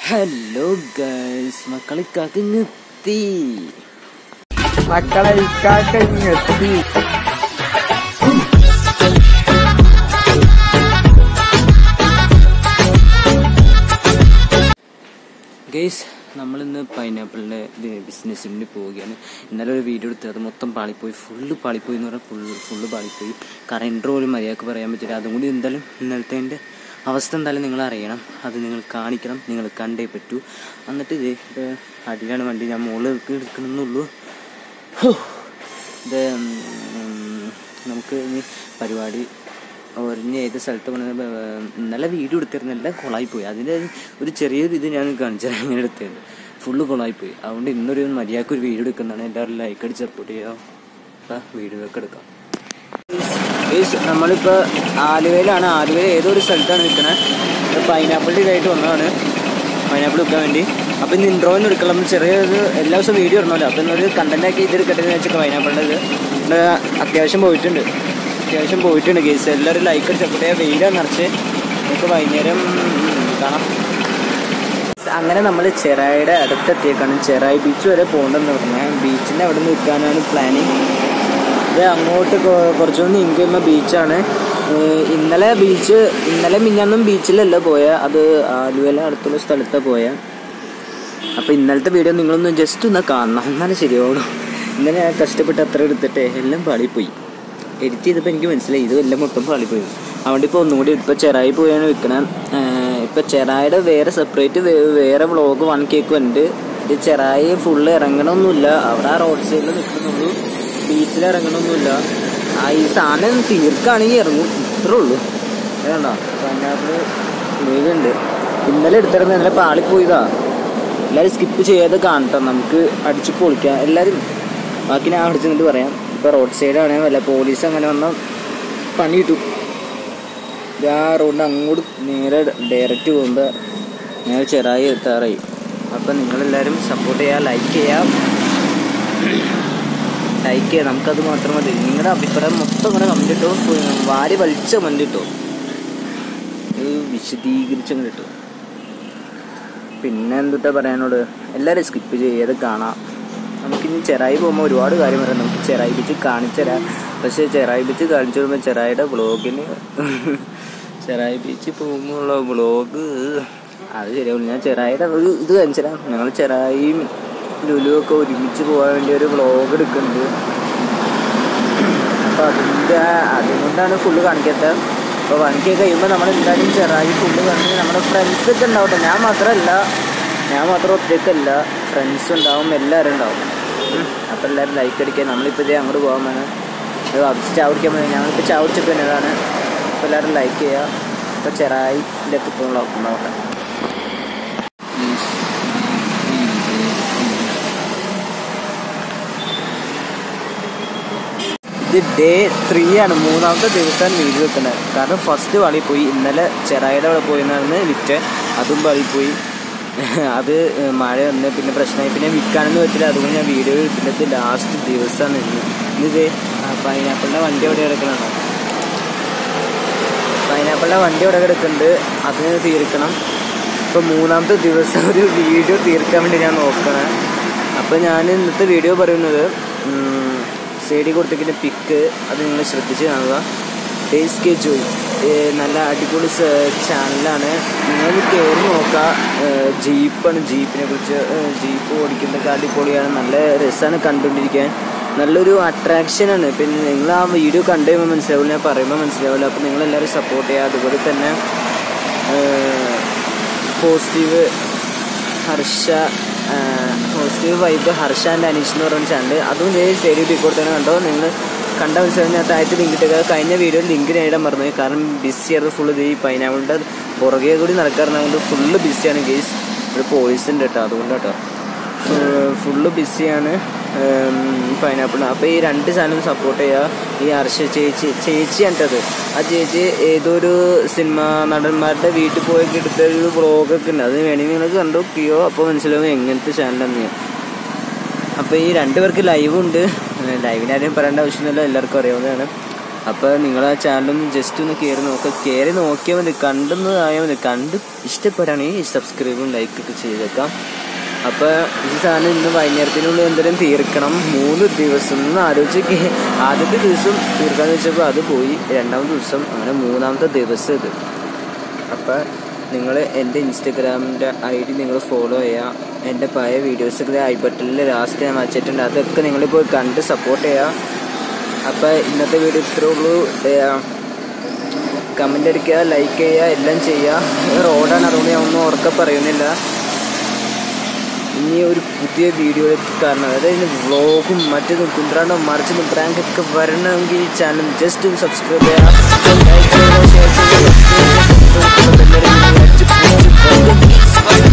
Hello guys മക്കളിക്കാക്ക് ഇങ്ങെത്തി മക്കളെ ഇക്കാക്ക ഇങ്ങെത്തി guys നമ്മളിന്ന് പൈനാപ്പിളിൻ്റെ ബിസിനസ്സിന് പോവുകയാണ് ഇന്നലെ ഒരു വീഡിയോ എടുത്ത് അത് മൊത്തം പാളിപ്പോയി ഫുള്ള് പാളിപ്പോയി എന്ന് പറഞ്ഞാൽ ഫുള്ള് ഫുള്ള് പാളിപ്പോയി കറണ്ട് പോലും മര്യാദക്ക് പറയാൻ പറ്റില്ല അതും കൂടി എന്തായാലും ഇന്നലത്തെ എൻ്റെ അവസ്ഥ എന്തായാലും നിങ്ങൾ അറിയണം അത് നിങ്ങൾ കാണിക്കണം നിങ്ങൾ കണ്ടേ പറ്റൂ എന്നിട്ട് ഇത് ഇത് അടിയിലാണ് വണ്ടി ഞാൻ മുകളിൽ എടുക്കണമെന്നുള്ളൂ ഹോ. ഇത് ഉം, നമുക്ക് ഇനി പരിപാടി ഒരിഞ്ഞ് ഏത് സ്ഥലത്ത് പോകണത് ഇന്നലെ വീഡിയോ എടുത്തിരുന്നു എല്ലാം കൊളായി പോയി അതിൻ്റെ ഒരു ചെറിയൊരു ഇത് ഞാൻ കാണിച്ചത് അങ്ങനെ എടുത്തത് ഫുള്ള് കൊളായി പോയി അതുകൊണ്ട് ഇന്നൊരു മര്യാദക്ക് ഒരു വീഡിയോ എടുക്കുന്നതാണ് എല്ലാവരും ലൈക്ക് അടിച്ച് സപ്പോർട്ട് ചെയ്യാം അപ്പം വീഡിയോ ഒക്കെ എടുക്കാം ഗയ്സ്, നമ്മളിപ്പോൾ ആലുവയിലാണ് ആലുവയിൽ ഏതോ ഒരു സ്ഥലത്താണ് നിൽക്കുന്നത് പൈനാപ്പിളിൻ്റെ ഇതായിട്ട് വന്നതാണ് പൈനാപ്പിൾ വെക്കാൻ വേണ്ടി അപ്പം ഇന്ന് ഇൻട്രോന്ന് എടുക്കണം നമ്മൾ ചെറിയൊരു എല്ലാ ദിവസവും വീഡിയോ ഇടണമല്ലോ അപ്പം ഇന്നൊരു കണ്ടന്റ് ആക്കി ഇത് എടുക്കട്ടെ എന്ന് വെച്ചാൽ പൈനാപ്പിളിൻ്റെ ഇത് ഇവിടെ അത്യാവശ്യം പോയിട്ടുണ്ട് അത്യാവശ്യം പോയിട്ടുണ്ട് കേസ് എല്ലാവരും ലൈക്ക് അടിച്ച് സപ്പോർട്ട് ചെയ്യുക വെയിലാണ് നിറച്ച് നമുക്ക് വൈകുന്നേരം കാണാം അങ്ങനെ നമ്മൾ ചെറായിയുടെ അടുത്തെത്തിയേക്കാണ് ചെറായി ബീച്ച് വരെ പോകണ്ടെന്ന് പറഞ്ഞാൽ ബീച്ചിൻ്റെ അവിടെ നിൽക്കാനാണ് പ്ലാനിങ് ഇത് അങ്ങോട്ട് കൊ- കുറച്ചുകൂടി നീങ്ങി കഴിയുമ്പോൾ ബീച്ചാണ് ഏഹ് ഇന്നലെ ബീച്ച് ഇന്നലെ മിഞ്ഞാന്നും ബീച്ചിലല്ല പോയ അത് ആലുവല അടുത്തുള്ള സ്ഥലത്താണ് പോയ അപ്പോൾ ഇന്നലത്തെ വീഡിയോ നിങ്ങളൊന്ന് ജസ്റ്റ് ഒന്ന് കാണണം എന്നാലും ശരിയാവുള്ളൂ ഇന്നലെ ഞാൻ കഷ്ടപ്പെട്ട് അത്ര എടുത്തിട്ട് എല്ലാം പാളിപ്പോയി എഡിറ്റ് ചെയ്തപ്പോൾ എനിക്ക് മനസ്സിലായി ഇത് എല്ലാം മൊത്തം പാളിപ്പോയി അതുകൊണ്ട് ഇപ്പോൾ ഒന്നും കൂടി ഇപ്പോൾ ചെറായി പോയാണ് വെക്കണം ഇപ്പോൾ ചെറായിയുടെ വേറെ സെപ്പറേറ്റ് വേറെ വ്ളോഗ് വൺ കേക്ക് ഉണ്ട് ഇത് ചെറായി ഫുള്ള് ഇറങ്ങണമൊന്നുമില്ല അവിടെ ആ റോഡ് സൈഡിൽ നിൽക്കുന്നുള്ളൂ ബീച്ചിൽ ഇറങ്ങണമൊന്നുമില്ല ആ ഈ സാധനം തീർക്കാണെങ്കിൽ ഇറങ്ങും ഇത്രേ ഉള്ളൂ വേണ്ട പൈനാപ്പിൾ വേഗമുണ്ട് ഇന്നലെ എടുത്തിരുന്ന ഇന്നലെ പാളിപ്പോയതാ എല്ലാവരും സ്കിപ്പ് ചെയ്യാതെ കാണട്ടോ നമുക്ക് അടിച്ച് പൊളിക്കാം എല്ലാവരും ബാക്കി ഞാൻ അടിച്ചു നിന്നിട്ട് പറയാം ഇപ്പോൾ റോഡ് സൈഡാണ് വല്ല പോലീസ് അങ്ങനെ വന്നാൽ പണി കിട്ടും ഇത് ആ റോഡിന് അങ്ങോട്ട് നേരെ ഡയറക്റ്റ് പോകുമ്പോൾ നേരെ ചെറായി എത്താറായി അപ്പം നിങ്ങളെല്ലാവരും സപ്പോർട്ട് ചെയ്യുക ലൈക്ക് ചെയ്യുക ലൈക്ക് ചെയ്യുക നമുക്കത് മാത്രം മതി നിങ്ങളുടെ അഭിപ്രായം മൊത്തം ഇങ്ങനെ കമൻറ്റ് ഇട്ടോ വാരി വലിച്ച കമൻറ്റ് ഇട്ടോ ഇത് വിശദീകരിച്ച് അങ്ങനെ ഇട്ടോ പിന്നെ എന്തുട്ടാ പറയാനോട് എല്ലാവരും സ്കിപ്പ് ചെയ്യാതെ കാണാം നമുക്കിനി ചെറായി പോകുമ്പോൾ ഒരുപാട് കാര്യം പറയാം നമുക്ക് ചെറായി ബീച്ച് കാണിച്ചു തരാം പക്ഷേ ചെറായി ബീച്ച് കാണിച്ചു വരുമ്പോൾ ചെറായിയുടെ വ്ളോഗിന് ചെറായി ബീച്ച് പോകുമ്പോൾ ഉള്ള വ്ളോഗ് അത് ശരിയാവില്ല ഞാൻ ചെറായിയുടെ ഒരു ഇത് കാണിച്ചു തരാം ഞങ്ങൾ ചെറായിയും ലുലുവും ഒക്കെ ഒരുമിച്ച് പോകാൻ വേണ്ടി ഒരു വ്ളോഗ് എടുക്കുന്നുണ്ട് അപ്പോൾ അതിൻ്റെ അതുകൊണ്ടാണ് ഫുള്ള് കാണിക്കാത്തത് അപ്പോൾ വണിക്ക് കഴിയുമ്പോൾ നമ്മൾ എന്തായാലും ചെറായി ഫുള്ള് കാണിച്ച് നമ്മുടെ ഫ്രണ്ട്സ് ഒക്കെ ഉണ്ടാവട്ടെ ഞാൻ മാത്രമല്ല ഞാൻ മാത്രം ഒറ്റയ്ക്കല്ല ഫ്രണ്ട്സ് ഉണ്ടാവും എല്ലാവരും ഉണ്ടാവും അപ്പോൾ എല്ലാവരും ലൈക്ക് അടിക്കുക നമ്മളിപ്പോൾ ഇതേ അങ്ങോട്ട് പോകാൻ വേണം ചാവടിക്കാൻ വേണ്ടി ഞങ്ങളിപ്പോൾ ചാവടിച്ചൊക്കെ വരുന്നതാണ് അപ്പോൾ എല്ലാവരും ലൈക്ക് ചെയ്യുക ഇപ്പോൾ ചെറായിൻ്റെ ഒക്കെ ഇപ്പോൾ നോക്കട്ടെ ഇത് ഡേ ത്രീ ആണ് മൂന്നാമത്തെ ദിവസമാണ് വീഡിയോ വെക്കുന്നത് കാരണം ഫസ്റ്റ് വളി പോയി ഇന്നലെ ചെറായുടെ അവിടെ പോയിരുന്നാണ് വിറ്റ് അതും വളി പോയി അത് മഴ വന്ന് പിന്നെ പ്രശ്നമായി പിന്നെ വിൽക്കാനൊന്നും പറ്റില്ല അതുകൊണ്ട് ഞാൻ വീഡിയോ എടുക്കുന്നത് ലാസ്റ്റ് ദിവസമാണ് ഇന്ന് ഇന്നിത് പൈനാപ്പിളിൻ്റെ വണ്ടി അവിടെ കിടക്കണോ പൈനാപ്പിളിൻ്റെ വണ്ടി അവിടെ കിടക്കുന്നുണ്ട് അതിന് തീർക്കണം ഇപ്പോൾ മൂന്നാമത്തെ ദിവസം ഒരു വീഡിയോ തീർക്കാൻ വേണ്ടി ഞാൻ നോക്കണേ അപ്പോൾ ഞാൻ ഇന്നത്തെ വീഡിയോ പറയുന്നത് സൈഡിൽ കൊടുത്തിരിക്കുന്ന പിക്ക് അത് നിങ്ങൾ ശ്രദ്ധിച്ച് കാണുക ഡേസ് കെ ജോയ് നല്ല അടിപൊളി ചാനലാണ് നിങ്ങൾ കയറി നോക്കുക ജീപ്പാണ് ജീപ്പിനെ കുറിച്ച് ജീപ്പ് ഓടിക്കുന്നതൊക്കെ അടിപൊളിയാണ് നല്ല രസമാണ് കണ്ടുകൊണ്ടിരിക്കാൻ നല്ലൊരു അട്രാക്ഷനാണ് പിന്നെ നിങ്ങൾ ആ വീഡിയോ കണ്ടു കഴിയുമ്പോൾ മനസ്സിലാവില്ല ഞാൻ പറയുമ്പോൾ മനസ്സിലാവില്ല അപ്പോൾ നിങ്ങളെല്ലാവരും സപ്പോർട്ട് ചെയ്യുക അതുപോലെ തന്നെ positive Harsha positive vibe Harsha and Aneesh എന്ന് പറയുന്ന ചാനൽ അതും ഞാൻ സ്റ്റേഡിയം റെക്കോർഡ് തന്നെ കണ്ടോ നിങ്ങൾ കണ്ട മനസ്സിലായി ഞാൻ താഴത്ത് ലിങ്ക് ഇട്ടേക്കുക കഴിഞ്ഞ വീഡിയോയിൽ ലിങ്ക് ഞാൻ ഇടാൻ മറന്നു പോയി. കാരണം ബിസി ആയിരുന്നു ഫുള്ള് ഈ പൈനാപ്പിളിൻ്റെ പുറകെ കൂടി നടക്കാറുണ്ട് ഫുള്ള് ബിസിയാണ് ഗെയ്സ് ഒരു പോലീസ് ഉണ്ട് കേട്ടോ അതുകൊണ്ട് കേട്ടോ ഫുള്ള് ബിസിയാണ് പൈനാപ്പിൾ അപ്പോൾ ഈ രണ്ട് ചാനലും സപ്പോർട്ട് ചെയ്യുക ഈ ഹർഷ ചേച്ചി ചേച്ചിയാണ് കേട്ടത് ആ ചേച്ചി ഏതൊരു സിനിമ നടന്മാരുടെ വീട്ടിൽ പോയി എടുത്തൊരു വ്ളോഗൊക്കെ ഉണ്ട് അത് വേണമെങ്കിൽ നിങ്ങൾ കണ്ടു നോക്കിയോ അപ്പോൾ മനസ്സിലാവും എങ്ങനത്തെ ചാനലാണെന്ന് അപ്പോൾ ഈ രണ്ട് പേർക്ക് ലൈവ് ഉണ്ട് ലൈവിനാരും പറയേണ്ട ആവശ്യമൊന്നുമില്ല എല്ലാവർക്കും അറിയാവുന്നതാണ് അപ്പോൾ നിങ്ങൾ ആ ചാനലൊന്ന് ജസ്റ്റ് ഒന്ന് കയറി നോക്കുക കയറി നോക്കിയാൽ മതി കണ്ടെന്ന് ആയാൽ മതി കണ്ട് ഇഷ്ടപ്പെടുകയാണെങ്കിൽ സബ്സ്ക്രൈബും ലൈക്കൊക്കെ ചെയ്തേക്കാം അപ്പോൾ ഈ സാധനം ഇന്ന് വൈകുന്നേരത്തിനുള്ളിൽ എന്തെങ്കിലും തീർക്കണം മൂന്ന് ദിവസം ഒന്ന് ആലോചിച്ച് ആദ്യത്തെ ദിവസം തീർക്കാന്ന് വെച്ചപ്പോൾ അത് പോയി രണ്ടാമത്തെ ദിവസം അങ്ങനെ മൂന്നാമത്തെ ദിവസം ഇത് അപ്പോൾ നിങ്ങൾ എൻ്റെ ഇൻസ്റ്റഗ്രാമിൻ്റെ ഐ ഡി നിങ്ങൾ ഫോളോ ചെയ്യുക എൻ്റെ പഴയ വീഡിയോസൊക്കെ ഐ ബട്ടണിൽ ലാസ്റ്റ് ഞാൻ വച്ചിട്ടുണ്ട് അതൊക്കെ നിങ്ങൾ പോയി കണ്ട് സപ്പോർട്ട് ചെയ്യുക അപ്പോൾ ഇന്നത്തെ വീഡിയോ ഇത്രേ ഉള്ളൂ കമൻ്റ് അടിക്കുക ലൈക്ക് ചെയ്യുക എല്ലാം ചെയ്യുക റോഡാണ് അതുകൊണ്ട് ഞാൻ ഒന്നും ഉറക്കെ പറയുന്നില്ല ഇനി ഒരു പുതിയ വീഡിയോയിലേക്ക് കാരണം അതായത് വ്ളോഗും മറ്റേതും കുന്ത്രാണ്ടും മറിച്ചതും പ്രാങ്കൊക്കെ വരണമെങ്കിൽ ഈ ചാനൽ ജസ്റ്റ് ഒന്ന് സബ്സ്ക്രൈബ് ചെയ്യുക ലൈക്ക് ചെയ്യുക ഷെയർ ചെയ്യുക